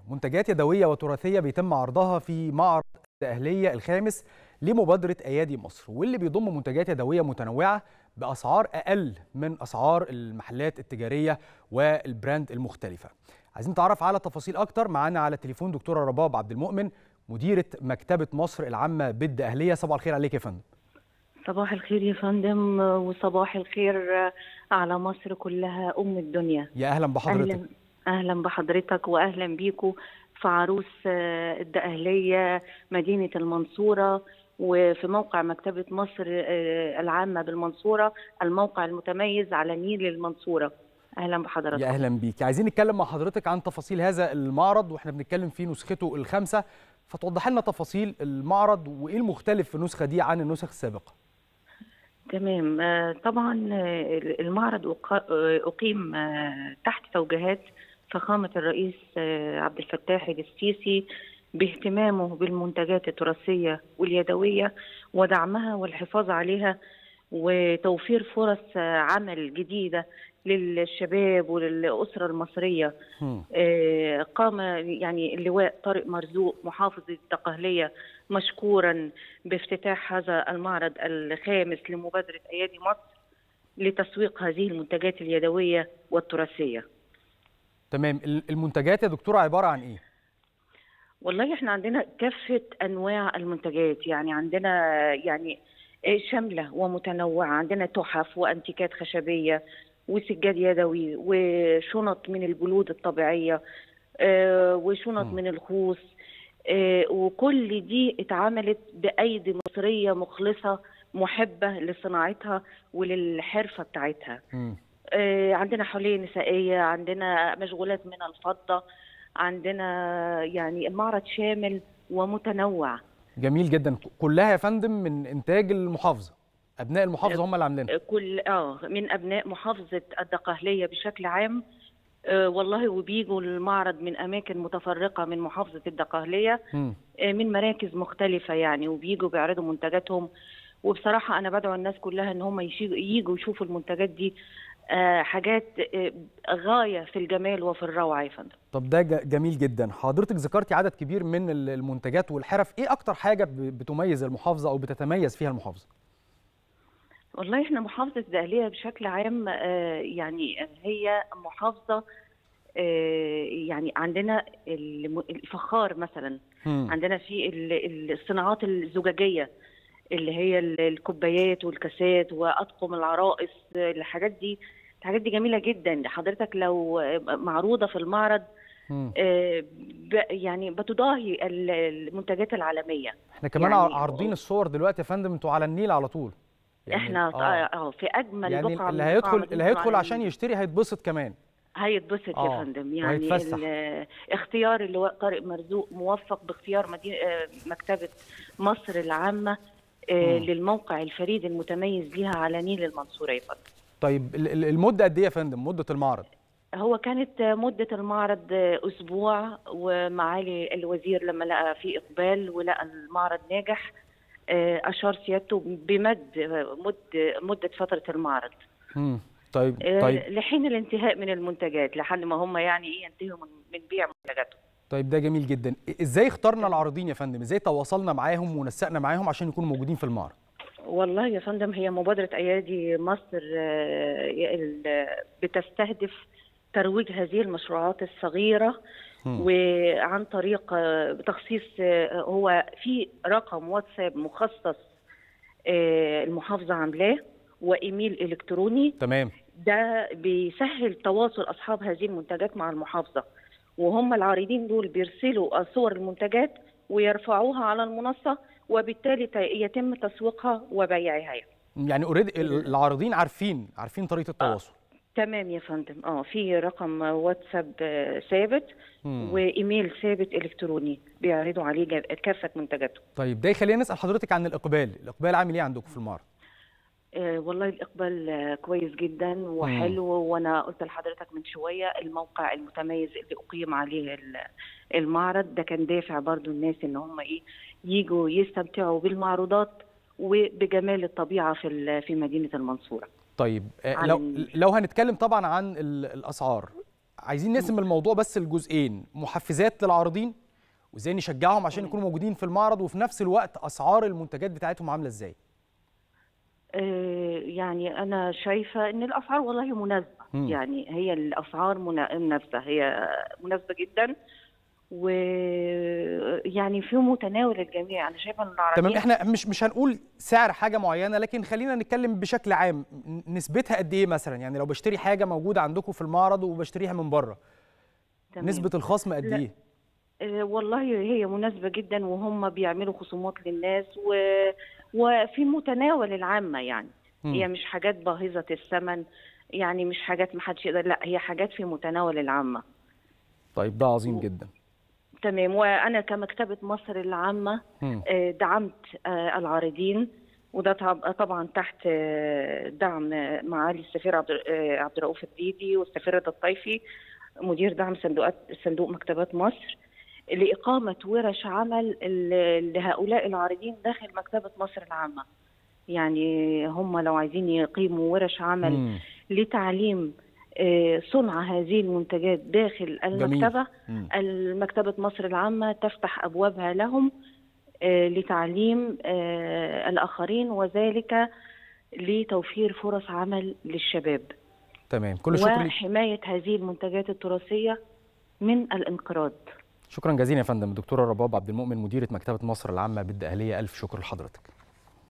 منتجات يدوية وتراثية بيتم عرضها في معرض الأهلية الخامس لمبادرة أيادي مصر واللي بيضم منتجات يدوية متنوعة بأسعار أقل من أسعار المحلات التجارية والبراند المختلفة عايزين نتعرف على تفاصيل أكتر معانا على التليفون دكتورة رباب عبد المؤمن مديرة مكتبة مصر العامة بالدقهلية صباح الخير عليك يا فندم صباح الخير يا فندم وصباح الخير على مصر كلها أم الدنيا يا أهلا بحضرتك أهلا, أهلا بحضرتك وأهلا بيكم في عروس الدقهلية مدينة المنصورة وفي موقع مكتبة مصر العامة بالمنصورة الموقع المتميز على نيل المنصورة اهلا بحضرتك يا اهلا بيك عايزين نتكلم مع حضرتك عن تفاصيل هذا المعرض واحنا بنتكلم في نسخته الخامسه فتوضح لنا تفاصيل المعرض وايه المختلف في النسخه دي عن النسخ السابقه تمام طبعا المعرض اقيم تحت توجيهات فخامه الرئيس عبد الفتاح السيسي باهتمامه بالمنتجات التراثيه واليدويه ودعمها والحفاظ عليها وتوفير فرص عمل جديده للشباب وللأسرة المصرية آه قام يعني اللواء طارق مرزوق محافظ الدقهلية مشكورا بافتتاح هذا المعرض الخامس لمبادرة أيادي مصر لتسويق هذه المنتجات اليدوية والتراثية تمام المنتجات يا دكتورة عبارة عن إيه؟ والله احنا عندنا كافة أنواع المنتجات يعني عندنا يعني شاملة ومتنوعة عندنا تحف وأنتيكات خشبية وسجاد يدوي وشنط من الجلود الطبيعيه آه وشنط م. من الخوص آه وكل دي اتعملت بايدي مصريه مخلصه محبه لصناعتها وللحرفه بتاعتها آه عندنا حليه نسائيه عندنا مشغولات من الفضه عندنا يعني المعرض شامل ومتنوع جميل جدا كلها يا فندم من انتاج المحافظه ابناء المحافظه هم اللي عاملينها كل اه من ابناء محافظه الدقهليه بشكل عام آه والله وبيجوا المعرض من اماكن متفرقه من محافظه الدقهليه آه من مراكز مختلفه يعني وبيجوا بيعرضوا منتجاتهم وبصراحه انا بدعو الناس كلها ان هم يجوا يشوفوا المنتجات دي آه حاجات آه غايه في الجمال وفي الروعه يا فندم طب ده جميل جدا حضرتك ذكرتي عدد كبير من المنتجات والحرف ايه اكتر حاجه بتميز المحافظه او بتتميز فيها المحافظه والله احنا محافظه الدقهليه بشكل عام آه يعني هي محافظه آه يعني عندنا الفخار مثلا م. عندنا في الصناعات الزجاجيه اللي هي الكوبايات والكاسات واطقم العرائس الحاجات دي الحاجات دي جميله جدا حضرتك لو معروضه في المعرض آه يعني بتضاهي المنتجات العالميه احنا كمان يعني عارضين الصور دلوقتي يا فندم انتوا على النيل على طول يعني احنا اه في اجمل يعني بقعه اللي هيدخل اللي هيدخل عشان يشتري هيتبسط كمان هيتبسط يا فندم يعني اختيار اللواء طارق مرزوق موفق باختيار مدينه مكتبه مصر العامه آه للموقع الفريد المتميز ليها على نيل المنصوره يا فندم طيب المده قد ايه يا فندم مده المعرض هو كانت مدة المعرض أسبوع ومعالي الوزير لما لقى في إقبال ولقى المعرض ناجح اشار سيادته بمد مد مده فتره المعرض. امم طيب طيب لحين الانتهاء من المنتجات لحد ما هم يعني ايه ينتهوا من بيع منتجاتهم. طيب ده جميل جدا، ازاي اخترنا العارضين يا فندم؟ ازاي تواصلنا معاهم ونسقنا معاهم عشان يكونوا موجودين في المعرض؟ والله يا فندم هي مبادره ايادي مصر بتستهدف ترويج هذه المشروعات الصغيره وعن طريق تخصيص هو في رقم واتساب مخصص المحافظه عاملاه وايميل الكتروني تمام ده بيسهل تواصل اصحاب هذه المنتجات مع المحافظه وهم العارضين دول بيرسلوا صور المنتجات ويرفعوها على المنصه وبالتالي يتم تسويقها وبيعها يعني اوريدي العارضين عارفين عارفين طريقه التواصل تمام يا فندم اه في رقم واتساب ثابت وايميل ثابت الكتروني بيعرضوا عليه كافه منتجاتهم طيب ده يخلينا نسال حضرتك عن الاقبال الاقبال عامل ايه عندكم في المعرض آه والله الاقبال آه كويس جدا وحلو مم. وانا قلت لحضرتك من شويه الموقع المتميز اللي اقيم عليه المعرض ده كان دافع برضو الناس ان هم ايه يجوا يستمتعوا بالمعروضات وبجمال الطبيعه في في مدينه المنصوره طيب لو لو هنتكلم طبعا عن الاسعار عايزين نقسم الموضوع بس لجزئين محفزات للعارضين وازاي نشجعهم عشان يكونوا موجودين في المعرض وفي نفس الوقت اسعار المنتجات بتاعتهم عامله ازاي آه، يعني انا شايفه ان الاسعار والله مناسبه مم. يعني هي الاسعار منا- مناسبه هي مناسبه جدا ويعني في متناول الجميع انا شايفه ان العربية تمام احنا مش مش هنقول سعر حاجه معينه لكن خلينا نتكلم بشكل عام ن- نسبتها قد ايه مثلا يعني لو بشتري حاجه موجوده عندكم في المعرض وبشتريها من بره تمام. نسبه الخصم قد لا. ايه آه، والله هي مناسبة جدا وهم بيعملوا خصومات للناس و... وفي متناول العامة يعني مم. هي مش حاجات باهظة الثمن يعني مش حاجات محدش يقدر لا هي حاجات في متناول العامة طيب ده عظيم جدا تمام وأنا كمكتبة مصر العامة مم. آه، دعمت آه، العارضين وده طب- طبعا تحت آه، دعم آه، معالي السفير عبد آه، عبد الرؤوف الديدي والسفير رضا الطيفي مدير دعم صندوقات صندوق مكتبات مصر لإقامة ورش عمل ل- لهؤلاء العارضين داخل مكتبة مصر العامة يعني هم لو عايزين يقيموا ورش عمل مم. لتعليم آه، صنع هذه المنتجات داخل المكتبة مم. المكتبة مصر العامة تفتح أبوابها لهم آه، لتعليم آه، الآخرين وذلك لتوفير فرص عمل للشباب تمام كل الشكر ليك وحماية هذه المنتجات التراثية من الانقراض شكرا جزيلا يا فندم الدكتوره رباب عبد المؤمن مديره مكتبه مصر العامه بالدقهليه الف شكر لحضرتك